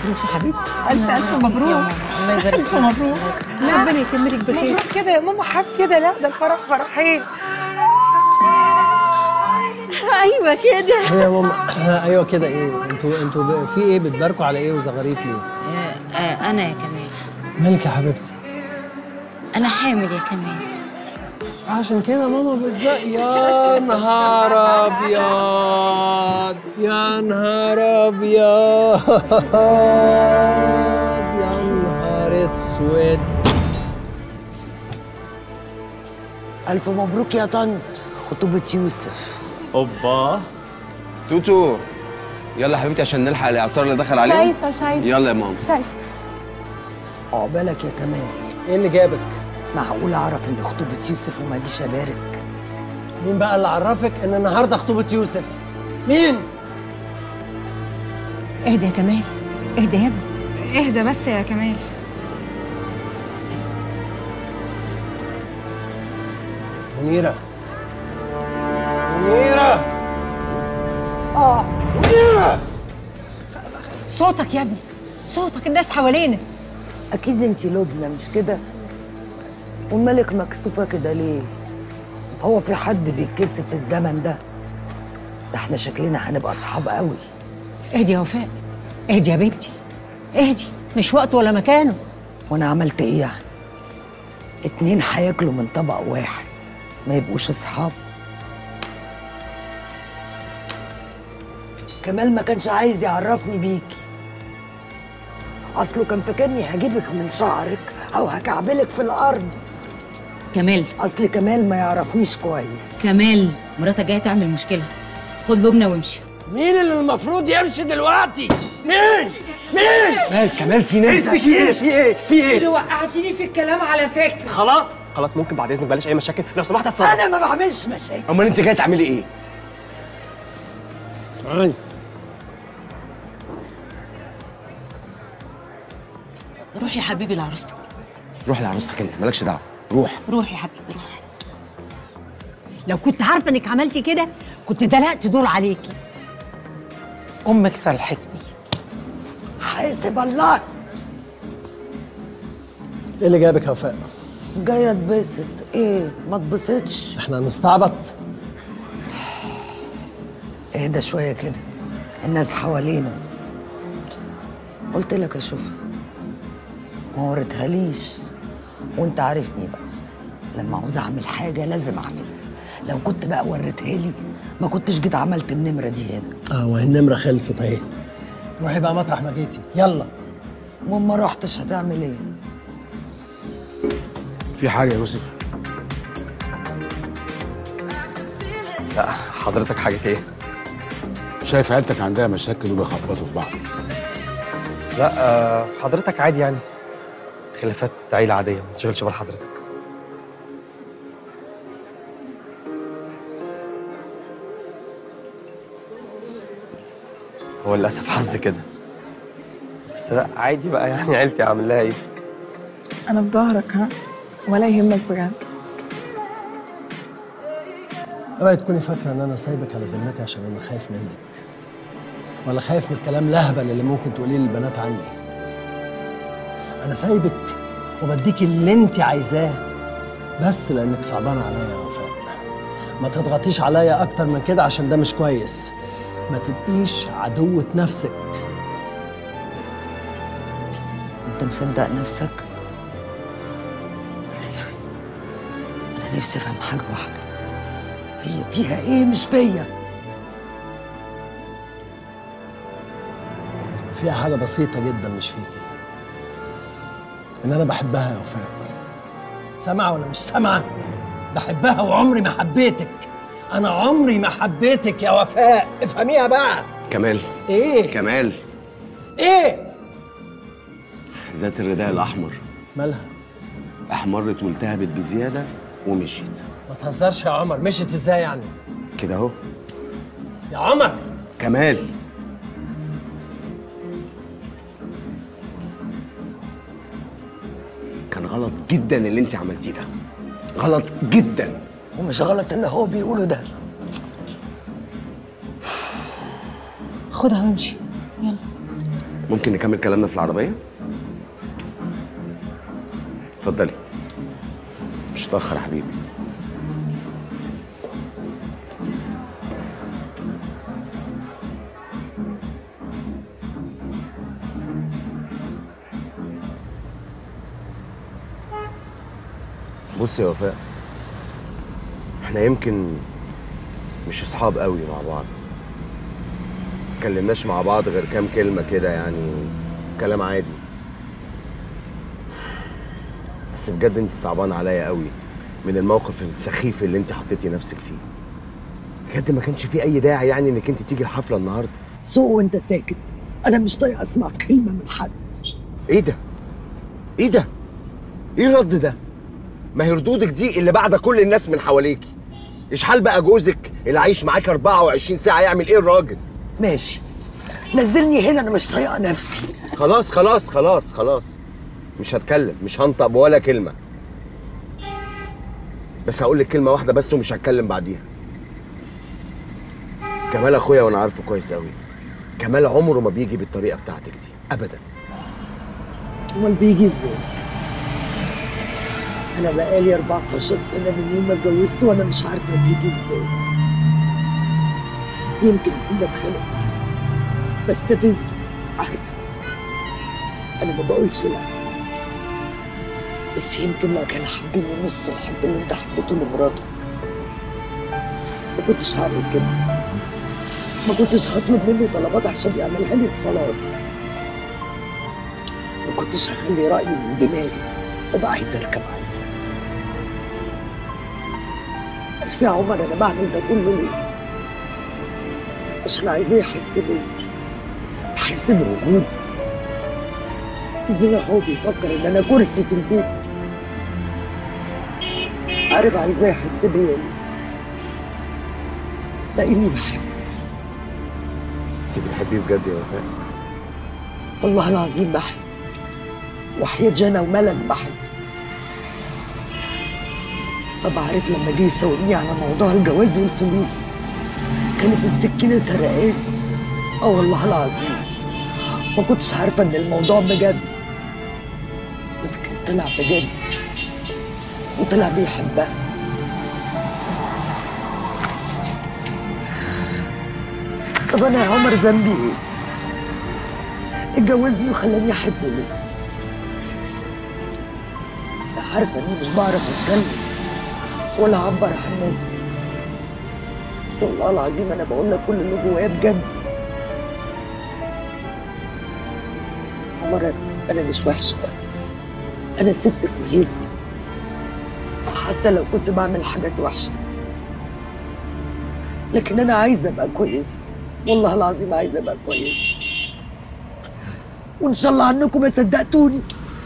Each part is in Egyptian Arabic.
مبروك يا حبيبتي الف الف مبروك الله يبارك الف فيك مبروك لا ربنا يكملك بخير مبروك كده يا ماما حب كده لا ده الفرح فرحين ايوه كده ايه يا ماما ايوه كده ايه انتوا انتوا ب- في ايه بتباركوا على ايه وزغاريت ليه آه، آه، انا يا كمال مالك يا حبيبتي انا حامل يا كمال عشان كده ماما بتزق يا نهار ابيض يا نهار ابيض يا نهار اسود ألف مبروك يا طنط خطوبة يوسف اوبا توتو يلا يا حبيبتي عشان نلحق الاعصار اللي دخل عليهم شايفة شايفة يلا يا ماما شايفة عقبالك يا كمال ايه اللي جابك معقول أعرف إن خطوبة يوسف وما أجيش أبارك مين بقى اللي عرفك ان النهارده خطوبه يوسف مين اهدى يا كمال اهدى يا ابني اهدى بس يا كمال منيره منيره صوتك يا ابني صوتك الناس حوالينا أكيد أنت لبنى مش كده ومالك مكسوفة كده ليه هو في حد بيتكسف في الزمن ده ده احنا شكلنا هنبقى أصحاب قوي اهدي يا وفاء اهدي يا بنتي اهدي مش وقت ولا مكانه وأنا عملت إيه يعني اتنين هياكلوا من طبق واحد ما يبقوش أصحاب كمال ما كانش عايز يعرفني بيكي اصله كان فاكرني هجيبك من شعرك او هكعبلك في الارض كمال اصل كمال ما يعرفنيش كويس كمال مراتك جايه تعمل مشكله خد لبنى وامشي مين اللي المفروض يمشي دلوقتي مين مين مال كمال في ناس في ايه في ايه في ايه وقعتيني في الكلام على فكره خلاص خلاص ممكن بعد اذنك بلاش اي مشاكل لو سمحت اتصرف انا ما بعملش مشاكل امال انت جايه تعملي ايه تعالي روح يا حبيبي لعروستك روح لعروستك انت مالكش دعوه روح روح يا حبيبي روح لو كنت عارفه انك عملتي كده كنت دلقت دول عليكي امك صلحتني حاسب الله ايه اللي جابك يا وفاء جايه اتبسط ايه ما اتبسطش احنا هنستعبط اهدى شويه كده الناس حوالينا قلت لك اشوف ما وريتهاليش وانت عارفني بقى لما عاوز اعمل حاجه لازم اعملها لو كنت بقى وريتها لي ما كنتش جيت عملت النمره دي هنا اه وهي النمره خلصت اهي روحي بقى مطرح ما جيتي يلا وما رحتش هتعمل ايه في حاجه يا يوسف لا حضرتك حاجه ايه شايف عيلتك عندها مشاكل وبيخبطوا في بعض لا آه، حضرتك عادي يعني خلافات عيله عاديه ما تشغلش بال حضرتك هو للاسف حظ كده بس لا عادي بقى يعني عيلتي اعمل لها ايه أنا في ظهرك ها ولا يهمك بجد اوعي تكوني فاكره ان انا سايبك على ذمتي عشان انا خايف منك ولا خايف من الكلام الاهبل اللي ممكن تقوليه للبنات عني انا سايبك وبديكي اللي انت عايزاه بس لانك صعبانه عليا يا وفاء ما تضغطيش عليا اكتر من كده عشان ده مش كويس ما تبقيش عدوة نفسك انت مصدق نفسك اسود انا نفسي افهم حاجه واحده هي فيها ايه مش فيا فيها حاجة بسيطة جدا مش فيكي إن أنا بحبها يا وفاء سامعة ولا مش سامعة؟ بحبها وعمري ما حبيتك أنا عمري ما حبيتك يا وفاء افهميها بقى كمال إيه؟ كمال إيه؟ ذات الرداء الاحمر مالها؟ احمرت والتهبت بزياده ومشيت ما تهزرش يا عمر مشيت إزاي يعني؟ كده اهو يا عمر كمال كان غلط جدا اللي انت عملتيه ده غلط جدا ومش غلط اللي هو بيقوله ده خدها وامشي يلا ممكن نكمل كلامنا في العربيه اتفضلي مش هتاخر يا حبيبي بص يا وفاء احنا يمكن مش اصحاب قوي مع بعض اتكلمناش مع بعض غير كام كلمة كده يعني كلام عادي بس بجد انت صعبان عليا قوي من الموقف السخيف اللي انت حطيتي نفسك فيه بجد ما كانش فيه اي داعي يعني انك انت تيجي الحفلة النهارده سوق وانت ساكت انا مش طايقه اسمع كلمه من حد ايه ده ايه ده ايه الرد ده ما هي ردودك دي اللي بعد كل الناس من حواليكي اشحال بقى جوزك اللي عايش معاك 24 ساعة يعمل ايه الراجل ماشي نزلني هنا انا مش طايقه نفسي خلاص خلاص خلاص خلاص مش هتكلم مش هنطق بولا كلمة بس هقول لك كلمة واحدة بس ومش هتكلم بعديها كمال اخويا وانا عارفه كويس قوي كمال عمره ما بيجي بالطريقة بتاعتك دي ابدا امال بيجي ازاي انا بقالي 14 سنه من يوم ما اتجوزت وانا مش عارفه بيجي ازاي يمكن اكون بتخانق معاه بستفزه عارفه انا ما بقولش لا بس يمكن لو كان حبني نص الحب اللي انت حبيته لمراتك ما كنتش هعمل كده ما كنتش هطلب منه طلبات عشان يعملها لي وخلاص ما كنتش هخلي رأيي من دماغي وبقى عايز اركب عليه عارف يا عمر انا بعمل ده كله ليه؟ عشان عايزاه يحس بيا يحس بوجودي زي ما هو بيفكر ان انا كرسي في البيت عارف عايزاه يحس بيا ليه؟ لاني بحبه انت بتحبيه بجد يا وفاء والله العظيم بحب وحياة جنى وملك بحب طب عارف لما جه يساومني على موضوع الجواز والفلوس كانت السكينة سرقاني اه والله العظيم ما كنتش عارفة ان الموضوع بجد لكن طلع بجد وطلع بيحبها طب انا يا عمر ذنبي ايه؟ اتجوزني وخلاني احبه ليه؟ عارفه اني مش بعرف اتكلم ولا اعبر عن نفسي بس والله العظيم انا بقول لك كل اللي جوايا بجد عمر أنا- انا مش وحشه انا ست كويسه حتى لو كنت بعمل حاجات وحشه لكن انا عايزه ابقى كويسه والله العظيم عايزه ابقى كويسه وان شاء الله عنكم ما صدقتوني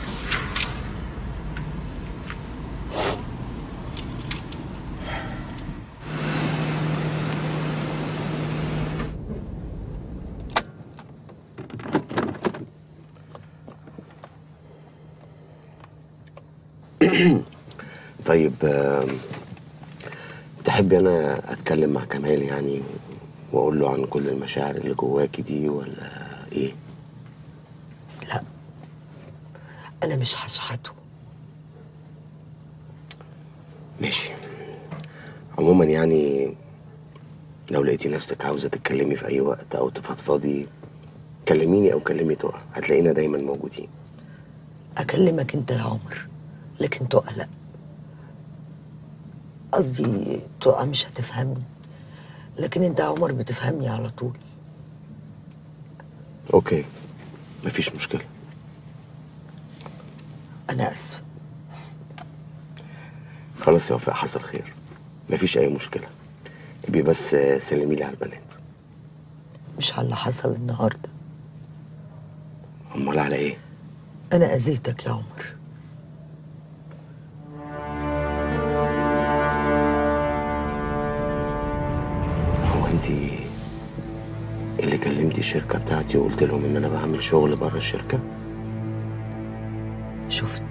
طيب آم، تحبي انا اتكلم مع كمال يعني واقول له عن كل المشاعر اللي جواكي دي ولا ايه لا انا مش هشحته ماشي عموما يعني لو لقيتي نفسك عاوزه تتكلمي في اي وقت او تفضفضي كلميني او كلمي تقى هتلاقينا دايما موجودين اكلمك انت يا عمر لكن تقى لا قصدي تقى مش هتفهمني لكن انت يا عمر بتفهمني على طول اوكي مفيش مشكله انا اسفه خلاص يا وفاء حصل خير مفيش اي مشكله ابقي بس سلمي لي على البنات مش على اللي حصل النهارده امال على ايه انا اذيتك يا عمر هو انت اللي كلمتي الشركه بتاعتي وقلت لهم ان انا بعمل شغل بره الشركه شفت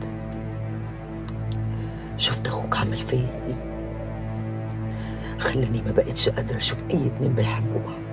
شفت اخوك عمل فيا ايه خلاني ما بقتش قادره اشوف اي اتنين بيحبوا بعض